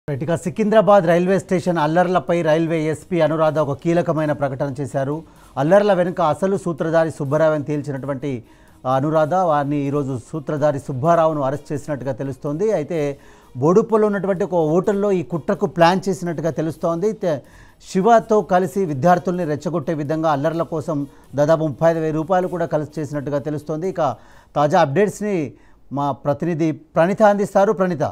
Right ఇక Secunderabad railway station అల్లర్లపై railway SP Anuradha ఒక కీలకమైన ప్రకటన చేశారు అల్లర్ల వెనుక అసలు సూత్రధారి సుబ్బారావు అని తేల్చినటువంటి ఆ, అనురాధ వారిని ఈరోజు సూత్రధారి సుబ్బారావును అరెస్ట్ చేసినట్టుగా తెలుస్తోంది అయితే బోడుప్పలో ఉన్నటువంటి ఒక హోటల్లో ఈ కుట్రకు ప్లాన్ చేసినట్టుగా తెలుస్తోంది తె- శివతో కలిసి విద్యార్థుల్ని రెచ్చగొట్టే విధంగా అల్లర్ల కోసం దాదాపు ముప్పై ఐదు వేల రూపాయలు కూడా కలిసి చేసినట్టుగా తెలుస్తోంది ఇక తాజా అప్డేట్స్ని మా ప్రతినిధి ప్రణిత అందిస్తారు ప్రణిత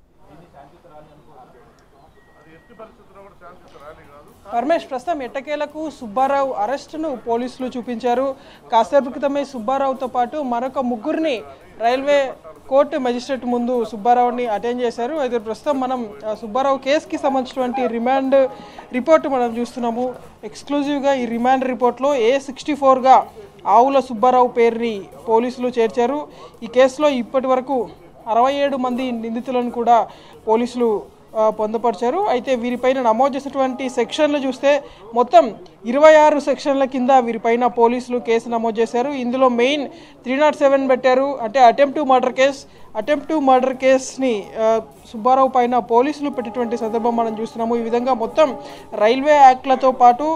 పరమేష్ ప్రస్తుతం ఎట్టకేలకు సుబ్బారావు అరెస్టును పోలీసులు చూపించారు కాసేపు క్రితమే సుబ్బారావుతో పాటు మరొక ముగ్గురిని రైల్వే కోర్టు మెజిస్ట్రేట్ ముందు సుబ్బారావుని అటెండ్ చేశారు అయితే ప్రస్తుతం మనం ఆ, సుబ్బారావు కేసుకి సంబంధించినటువంటి రిమాండ్ రిపోర్ట్ మనం చూస్తున్నాము ఎక్స్క్లూజివ్గా ఈ రిమాండ్ రిపోర్ట్లో ఏ సిక్స్టీ ఫోర్గా ఆవుల సుబ్బారావు పేరుని పోలీసులు చేర్చారు ఈ కేసులో ఇప్పటి వరకు అరవై ఏడు మంది నిందితులను కూడా పోలీసులు ఆ, పొందుపరిచారు అయితే వీరిపైన నమోదు చేసినటువంటి సెక్షన్లు చూస్తే మొత్తం ఇరవై ఆరు సెక్షన్ల కింద వీరిపైన పోలీసులు కేసు నమోదు చేశారు ఇందులో మెయిన్ త్రీ నాట్ సెవెన్ పెట్టారు అంటే attempt murder case attempt murder కేస్ని ఆ, సుబ్బారావు పైన పోలీసులు పెట్టినటువంటి సందర్భం మనం చూస్తున్నాము ఈ విధంగా మొత్తం రైల్వే యాక్ట్లతో పాటు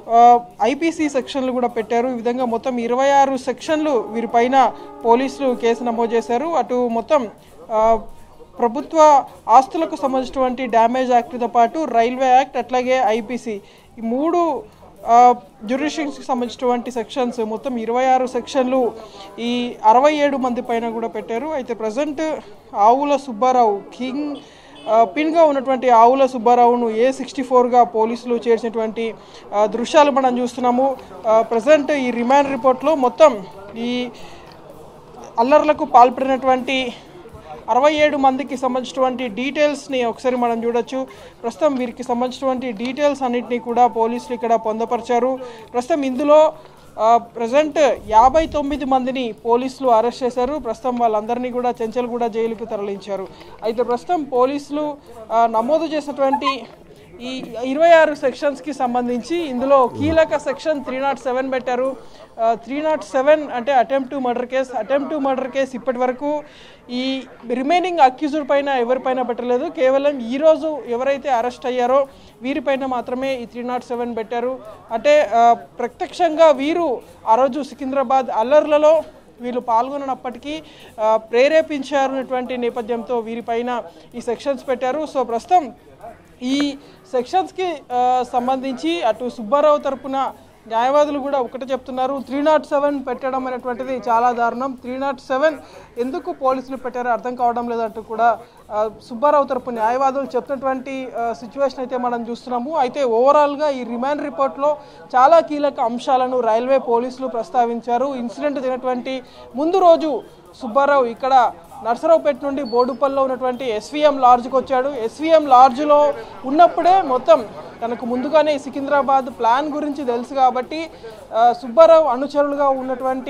ఐపీసీ సెక్షన్లు కూడా పెట్టారు ఈ విధంగా మొత్తం ఇరవై ఆరు సెక్షన్లు వీరిపైన పోలీసులు కేసు నమోదు చేశారు అటు మొత్తం ఆ, ప్రభుత్వ ఆస్తులకు సంబంధించినటువంటి డ్యామేజ్ యాక్ట్తో పాటు రైల్వే యాక్ట్ అట్లాగే ఐపీసీ ఈ మూడు జ్యుడిషియన్స్కి సంబంధించినటువంటి సెక్షన్స్ మొత్తం ఇరవై ఆరు సెక్షన్లు ఈ అరవై ఏడు మంది పైన కూడా పెట్టారు అయితే ప్రజెంట్ ఆవుల సుబ్బారావు కింగ్ ఆ, పిన్గా ఉన్నటువంటి ఆవుల సుబ్బారావును ఏ సిక్స్టీ ఫోర్గా పోలీసులు చేర్చినటువంటి ఆ, దృశ్యాలు మనం చూస్తున్నాము ప్రజెంట్ ఈ రిమాండ్ రిపోర్ట్లో మొత్తం ఈ అల్లర్లకు పాల్పడినటువంటి అరవై ఏడు మందికి సంబంధించినటువంటి డీటెయిల్స్ని ఒకసారి మనం చూడొచ్చు ప్రస్తుతం వీరికి సంబంధించినటువంటి డీటెయిల్స్ అన్నింటినీ కూడా పోలీసులు ఇక్కడ పొందపరిచారు ప్రస్తుతం ఇందులో ప్రజెంట్ యాభై తొమ్మిది మందిని పోలీసులు అరెస్ట్ చేశారు ప్రస్తుతం వాళ్ళందరినీ కూడా చెంచల్గూడ జైలుకు తరలించారు అయితే ప్రస్తుతం పోలీసులు ఆ, నమోదు చేసినటువంటి ఈ ఇరవై ఆరు సెక్షన్స్కి సంబంధించి ఇందులో కీలక సెక్షన్ త్రీ నాట్ సెవెన్ పెట్టారు త్రీ నాట్ సెవెన్ అంటే attempt to murder case attempt to murder case ఇప్పటి వరకు ఈ రిమైనింగ్ అక్యూజ్డ్ పైన ఎవరిపైన పెట్టలేదు కేవలం ఈరోజు ఎవరైతే అరెస్ట్ అయ్యారో వీరిపైన మాత్రమే ఈ త్రీ నాట్ సెవెన్ పెట్టారు అంటే ఆ, ప్రత్యక్షంగా వీరు ఆ రోజు సికింద్రాబాద్ అల్లర్లలో వీళ్ళు పాల్గొనప్పటికీ ఆ, ప్రేరేపించారు అనేటువంటి నేపథ్యంతో వీరిపైన ఈ సెక్షన్స్ పెట్టారు సో ప్రస్తుతం ఈ సెక్షన్స్కి ఆ, సంబంధించి అటు సుబ్బారావు తరపున న్యాయవాదులు కూడా ఒకటే చెప్తున్నారు త్రీ నాట్ సెవెన్ పెట్టడం అనేటువంటిది చాలా దారుణం త్రీ నాట్ సెవెన్ ఎందుకు పోలీసులు పెట్టారో అర్థం కావడం లేదంటూ కూడా ఆ, సుబ్బారావు తరపు న్యాయవాదులు చెప్తున్నటువంటి సిచ్యువేషన్ అయితే మనం చూస్తున్నాము అయితే ఓవరాల్గా ఈ రిమాండ్ రిపోర్ట్లో చాలా కీలక అంశాలను రైల్వే పోలీసులు ప్రస్తావించారు ఇన్సిడెంట్ జరిగినటువంటి ముందు రోజు సుబ్బారావు ఇక్కడ నర్సరావుపేట నుండి బోడుపల్లో ఉన్నటువంటి ఎస్విఎం లాడ్జ్కి వచ్చాడు ఎస్విఎం లాడ్జ్లో ఉన్నప్పుడే మొత్తం తనకు ముందుగానే ఈ సికింద్రాబాద్ ప్లాన్ గురించి తెలుసు కాబట్టి ఆ, సుబ్బారావు అనుచరులుగా ఉన్నటువంటి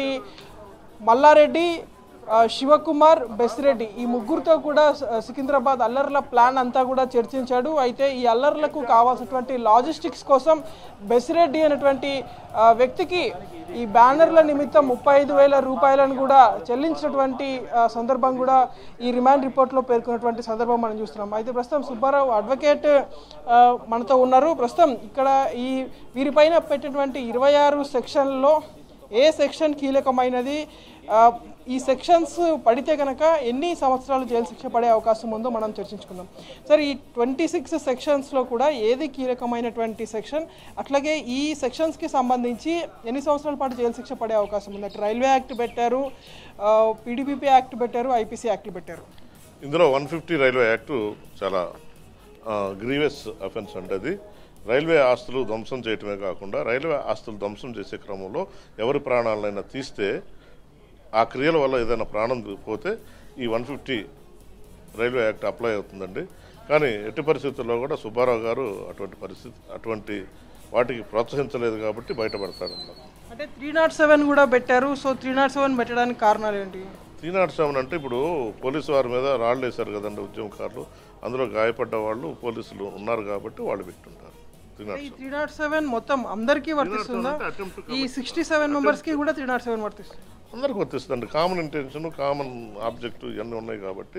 మల్లారెడ్డి ఆ, శివకుమార్ బెస్రెడ్డి ఈ ముగ్గురితో కూడా స- సికింద్రాబాద్ అల్లర్ల ప్లాన్ అంతా కూడా చర్చించాడు అయితే ఈ అల్లర్లకు కావాల్సినటువంటి లాజిస్టిక్స్ కోసం బెస్రెడ్డి అనేటువంటి ఆ, వ్యక్తికి ఈ బ్యానర్ల నిమిత్తం ముప్పై ఐదు వేల రూపాయలను కూడా చెల్లించినటువంటి ఆ, సందర్భం కూడా ఈ రిమాండ్ రిపోర్ట్లో పేర్కొన్నటువంటి సందర్భం మనం చూస్తున్నాం అయితే ప్రస్తుతం సుబ్బారావు అడ్వకేట్ ఆ, మనతో ఉన్నారు ప్రస్తుతం ఇక్కడ ఈ వీరిపైన పెట్టినటువంటి ఇరవై ఆరు సెక్షన్లలో ఏ సెక్షన్ కీలకమైనది ఆ, ఈ సెక్షన్స్ పడితే కనుక ఎన్ని సంవత్సరాలు జైలు శిక్ష పడే అవకాశం ఉందో మనం చర్చించుకుందాం సార్ ఈ ట్వంటీ సిక్స్ సెక్షన్స్లో కూడా ఏది కీలకమైనటువంటి సెక్షన్ అట్లాగే ఈ సెక్షన్స్కి సంబంధించి ఎన్ని సంవత్సరాల పాటు జైలు శిక్ష పడే అవకాశం ఉంది అటు రైల్వే యాక్ట్ పెట్టారు పీడీపీపీ యాక్ట్ పెట్టారు ఐపీసీ యాక్ట్ పెట్టారు ఇందులో వన్ ఫిఫ్టీ రైల్వే యాక్టు చాలా గ్రీవియస్ అఫెన్స్ అంటే అది రైల్వే ఆస్తులు ధ్వంసం చేయటమే కాకుండా రైల్వే ఆస్తులు ధ్వంసం చేసే క్రమంలో ఎవరి ప్రాణాలైనా తీస్తే ఆ క్రియల వల్ల ఏదైనా ప్రాణం పోతే ఈ one fifty railway act apply అవుతుందండి కానీ ఎట్టి పరిస్థితుల్లో కూడా సుబ్బారావు గారు అటువంటి పరిస్థితి అటువంటి వాటికి ప్రోత్సహించలేదు కాబట్టి బయటపడతాడన్నారు అంటే త్రీ నాట్ సెవెన్ కూడా పెట్టారు సో త్రీ నాట్ సెవెన్ పెట్టడానికి కారణాలు ఏంటి త్రీ నాట్ సెవెన్ అంటే ఇప్పుడు పోలీసు వారి మీద రాళ్ళు వేశారు కదండి ఉద్యమకారులు అందులో గాయపడ్డ వాళ్ళు పోలీసులు ఉన్నారు కాబట్టి వాళ్ళు పెట్టుంటారు త్రీ నాట్ ఈ త్రీ నాట్ సెవెన్ మొత్తం అందరికీ వర్తిస్తుందా అంటే attempt ఈ సిక్స్టీ సెవెన్ మెంబర్స్ కి కూడా త్రీ నాట్ సెవెన్ వర్తిస్తుంది అందరికి వర్తిస్తుందండి కామన్ ఇంటెన్షన్ కామన్ ఆబ్జెక్ట్ ఇవన్నీ ఉన్నాయి కాబట్టి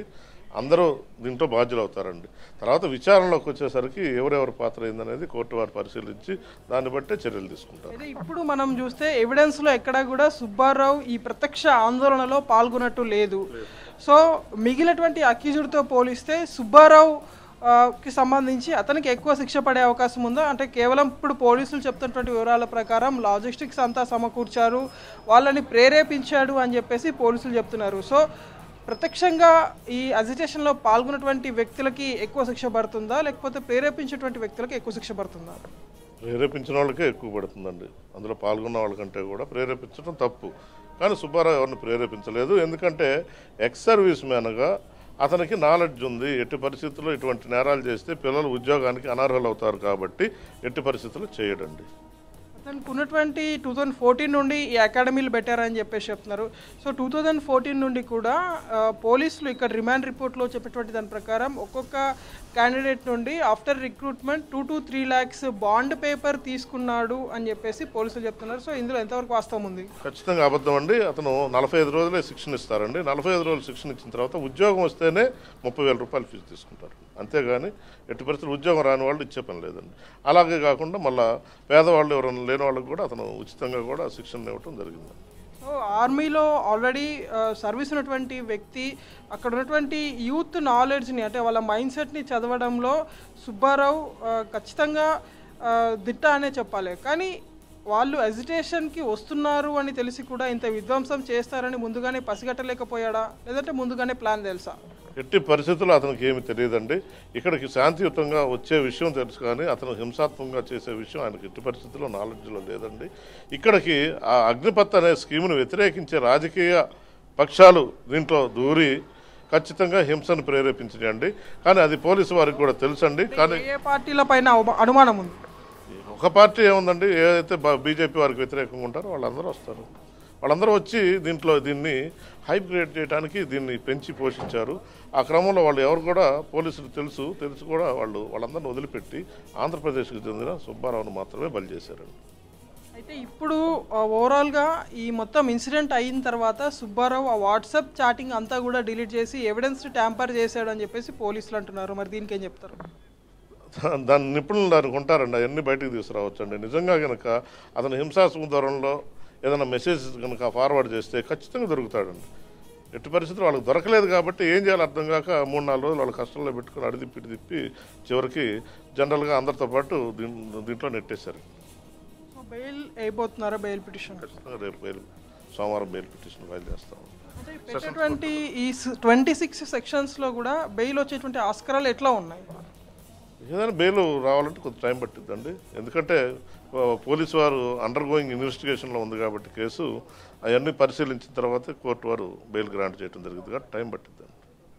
అందరూ దీంట్లో బాధ్యులు అవుతారండి తర్వాత విచారణలోకి వచ్చేసరికి ఎవరెవరి పాత్ర ఏందనేది కోర్టు వారు పరిశీలించి దాన్ని బట్టే చర్యలు తీసుకుంటారు అయితే ఇప్పుడు మనం చూస్తే ఎవిడెన్స్ లో ఎక్కడా కూడా సుబ్బారావు ఈ ప్రత్యక్ష ఆందోళనలో పాల్గొన్నట్టు లేదు సో మిగిలినటువంటి accused తో పోలిస్తే సుబ్బారావు ఆ, కి సంబంధించి అతనికి ఎక్కువ శిక్ష పడే అవకాశం ఉందా అంటే కేవలం ఇప్పుడు పోలీసులు చెప్తున్నటువంటి వివరాల ప్రకారం లాజిస్టిక్స్ అంతా సమకూర్చారు వాళ్ళని ప్రేరేపించాడు అని చెప్పేసి పోలీసులు చెప్తున్నారు సో ప్రత్యక్షంగా ఈ అజిటేషన్లో పాల్గొన్నటువంటి వ్యక్తులకి ఎక్కువ శిక్ష పడుతుందా లేకపోతే ప్రేరేపించేటువంటి వ్యక్తులకి ఎక్కువ శిక్ష పడుతుందా ప్రేరేపించిన వాళ్ళకే ఎక్కువ పడుతుందండి అందులో పాల్గొన్న వాళ్ళకంటే కూడా ప్రేరేపించడం తప్పు కానీ సుబ్బారావు ఎవరిని ప్రేరేపించలేదు ఎందుకంటే ఎక్స్ సర్వీస్ మ్యాన్గా అతనికి నాలెడ్జ్ ఉంది ఎట్టి పరిస్థితుల్లో ఇటువంటి నేరాలు చేస్తే పిల్లలు ఉద్యోగానికి అనర్హులు అవుతారు కాబట్టి ఎట్టి పరిస్థితుల్లో చేయడండి అతనికి ఉన్నటువంటి టూ థౌజండ్ ఫోర్టీన్ నుండి ఈ అకాడమీలు పెట్టారని చెప్పేసి చెప్తున్నారు సో టూ థౌజండ్ ఫోర్టీన్ నుండి కూడా ఆ, పోలీసులు ఇక్కడ రిమాండ్ రిపోర్ట్లో చెప్పేటువంటి దాని ప్రకారం ఒక్కొక్క క్యాండిడేట్ నుండి after recruitment two to three lakhs bond paper తీసుకున్నాడు అని చెప్పేసి పోలీసులు చెప్తున్నారు సో ఇందులో ఎంతవరకు వాస్తవం ఉంది ఖచ్చితంగా అబద్ధం అండి అతను నలభై ఐదు రోజులే శిక్షణ ఇస్తారండి నలభై ఐదు రోజులు శిక్షణ ఇచ్చిన తర్వాత ఉద్యోగం వస్తేనే ముప్పై వేల రూపాయలు ఫీజు తీసుకుంటారు అంతేగాని ఎట్టి పరిస్థితులు ఉద్యోగం రాని వాళ్ళు ఇచ్చే పని లేదండి అలాగే కాకుండా మళ్ళా పేదవాళ్ళు ఎవరైనా లేని వాళ్ళకి కూడా అతను ఉచితంగా కూడా శిక్షణ ఇవ్వటం జరిగింది సో ఆర్మీలో ఆల్రెడీ సర్వీస్ ఉన్నటువంటి వ్యక్తి అక్కడ ఉన్నటువంటి యూత్ నాలెడ్జ్ని అంటే వాళ్ళ మైండ్ సెట్ని చదవడంలో సుబ్బారావు ఆ, ఖచ్చితంగా ఆ, దిట్ట అనే చెప్పాలి కానీ వాళ్ళు ఎజిటేషన్కి వస్తున్నారు అని తెలిసి కూడా ఇంత విధ్వంసం చేస్తారని ముందుగానే పసిగట్టలేకపోయాడా లేదంటే ముందుగానే ప్లాన్ తెలుసా ఎట్టి పరిస్థితుల్లో అతనికి ఏమి తెలియదండి ఇక్కడికి శాంతియుతంగా వచ్చే విషయం తెలుసు కానీ అతను హింసాత్మకంగా చేసే విషయం ఆయనకి ఎట్టి పరిస్థితుల్లో నాలెడ్జ్లో లేదండి ఇక్కడికి ఆ అగ్నిపత్ అనే స్కీమును వ్యతిరేకించే రాజకీయ పక్షాలు దీంట్లో దూరి ఖచ్చితంగా హింసను ప్రేరేపించండి కానీ అది పోలీసు వారికి కూడా తెలుసండి కానీ ఏ పార్టీల పైన అనుమానం ఉంది ఒక పార్టీ ఏముందండి ఏదైతే బీజేపీ వారికి వ్యతిరేకంగా ఉంటారో వాళ్ళందరూ వస్తారు వాళ్ళందరూ వచ్చి దీంట్లో దీన్ని హైప్ క్రియేట్ చేయడానికి దీన్ని పెంచి పోషించారు ఆ క్రమంలో వాళ్ళు ఎవరు కూడా పోలీసులు తెలుసు తెలుసు కూడా వాళ్ళు వాళ్ళందరిని వదిలిపెట్టి ఆంధ్రప్రదేశ్కి చెందిన సుబ్బారావును మాత్రమే బలి చేశారండి అయితే ఇప్పుడు ఆ, ఓవరాల్గా ఈ మొత్తం ఇన్సిడెంట్ అయిన తర్వాత సుబ్బారావు ఆ వాట్సాప్ చాటింగ్ అంతా కూడా డిలీట్ చేసి ఎవిడెన్స్ ట్యాంపర్ చేశాడు అని చెప్పేసి పోలీసులు అంటున్నారు మరి దీనికి ఏం చెప్తారు దాని నిపుణులు దానికి ఉంటారండి అవన్నీ బయటకు తీసుకురావచ్చండి నిజంగా కనుక అతను హింసాత్మక ధోరణిలో ఏదైనా మెసేజ్ కనుక ఫార్వర్డ్ చేస్తే ఖచ్చితంగా దొరుకుతాడండి ఎట్టి పరిస్థితులు వాళ్ళకి దొరకలేదు కాబట్టి ఏం చేయాలో అర్థం కాక మూడు నాలుగు రోజులు వాళ్ళ కష్టంలో పెట్టుకుని అడి తిప్పి ఇటు తిప్పి చివరికి జనరల్గా అందరితో పాటు దీన్ దీంట్లో నెట్టేశారు సో బెయిల్ అయిపోతున్నారా బెయిల్ పిటిషన్ ఖచ్చితంగా రేపు బెయిల్ సోమవారం బెయిల్ పిటిషన్ ఫైల్ చేస్తాం అంటే ఈ పెట్టేటువంటి ఈ ట్వంటీ సిక్స్ సెక్షన్స్లో కూడా బెయిల్ వచ్చేటువంటి ఆస్కరాలు ఎట్లా ఉన్నాయి ఏదైనా బెయిల్ రావాలంటే కొంత టైం పట్టిద్దండి ఎందుకంటే ఆ, పోలీసు వారు అండర్ గోయింగ్ ఇన్వెస్టిగేషన్లో ఉంది కాబట్టి కేసు అవన్నీ పరిశీలించిన తర్వాత కోర్టు వారు బెయిల్ గ్రాంట్ చేయడం జరిగింది కాబట్టి టైం పట్టిద్దండి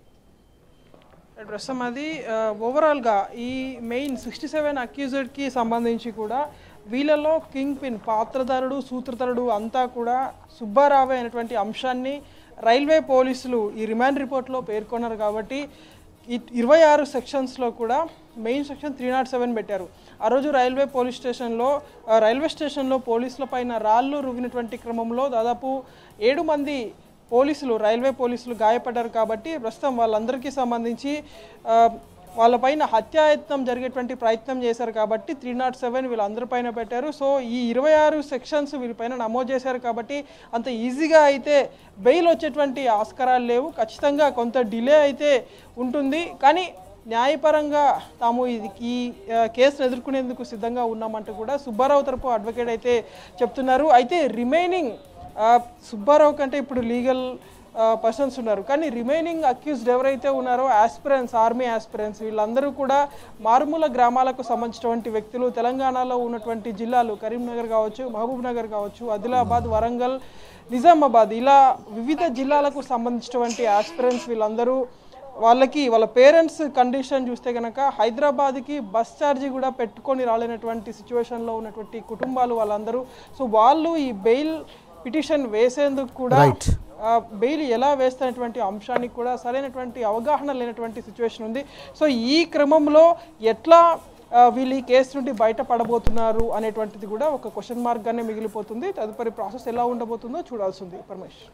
ప్రస్తుతం అది ఆ, ఓవరాల్గా ఈ మెయిన్ సిక్స్టీ సెవెన్ అక్యూజెడ్కి సంబంధించి కూడా వీళ్ళలో కింగ్ పిన్ పాత్రధారుడు సూత్రధారుడు అంతా కూడా సుబ్బారావే అనేటువంటి అంశాన్ని రైల్వే పోలీసులు ఈ రిమాండ్ రిపోర్ట్లో పేర్కొన్నారు కాబట్టి ఈ ఇరవై ఆరు సెక్షన్స్లో కూడా main section three naught seven పెట్టారు ఆ రోజు రైల్వే పోలీస్ స్టేషన్లో ఆ, రైల్వే స్టేషన్లో పోలీసుల పైన రాళ్ళు రువినటువంటి క్రమంలో దాదాపు ఏడు మంది పోలీసులు రైల్వే పోలీసులు గాయపడ్డారు కాబట్టి ప్రస్తుతం వాళ్ళందరికీ సంబంధించి ఆ, వాళ్ళపైన హత్యాయత్నం జరిగేటువంటి ప్రయత్నం చేశారు కాబట్టి త్రీ నాట్ సెవెన్ వీళ్ళందరిపైన పెట్టారు సో ఈ ఇరవై ఆరు సెక్షన్స్ వీళ్ళపైన నమోదు చేశారు కాబట్టి అంత ఈజీగా అయితే బెయిల్ వచ్చేటువంటి ఆస్కారాలు లేవు ఖచ్చితంగా కొంత డిలే అయితే ఉంటుంది కానీ న్యాయపరంగా తాము ఇది ఈ ఆ, కేసును ఎదుర్కొనేందుకు సిద్ధంగా ఉన్నామంటూ కూడా సుబ్బారావు తరపు అడ్వకేట్ అయితే చెప్తున్నారు అయితే రిమైనింగ్ సుబ్బారావు కంటే ఇప్పుడు లీగల్ పర్సన్స్ ఉన్నారు కానీ రిమైనింగ్ అక్యూజ్డ్ ఎవరైతే ఉన్నారో ఆస్పిరెన్స్ ఆర్మీ ఆస్పిరెన్స్ వీళ్ళందరూ కూడా మారుమూల గ్రామాలకు సంబంధించినటువంటి వ్యక్తులు తెలంగాణలో ఉన్నటువంటి జిల్లాలు కరీంనగర్ కావచ్చు మహబూబ్ నగర్ కావచ్చు ఆదిలాబాద్ వరంగల్ నిజామాబాద్ ఇలా వివిధ జిల్లాలకు సంబంధించినటువంటి ఆస్పిరెన్స్ వీళ్ళందరూ వాళ్ళకి వాళ్ళ పేరెంట్స్ కండిషన్ చూస్తే కనుక హైదరాబాద్కి బస్ ఛార్జీ కూడా పెట్టుకొని రాలేనటువంటి సిచ్యువేషన్లో ఉన్నటువంటి కుటుంబాలు వాళ్ళందరూ సో వాళ్ళు ఈ బెయిల్ పిటిషన్ వేసేందుకు కూడా Right. ఆ, బెయిల్ ఎలా వేస్తున్నటువంటి అంశానికి కూడా సరైనటువంటి అవగాహన లేనటువంటి సిచ్యువేషన్ ఉంది సో ఈ క్రమంలో ఎట్లా ఆ, వీళ్ళు ఈ కేసు నుండి బయటపడబోతున్నారు అనేటువంటిది కూడా ఒక క్వశ్చన్ మార్క్గానే మిగిలిపోతుంది తదుపరి ప్రాసెస్ ఎలా ఉండబోతుందో చూడాల్సి ఉంది పరమేష్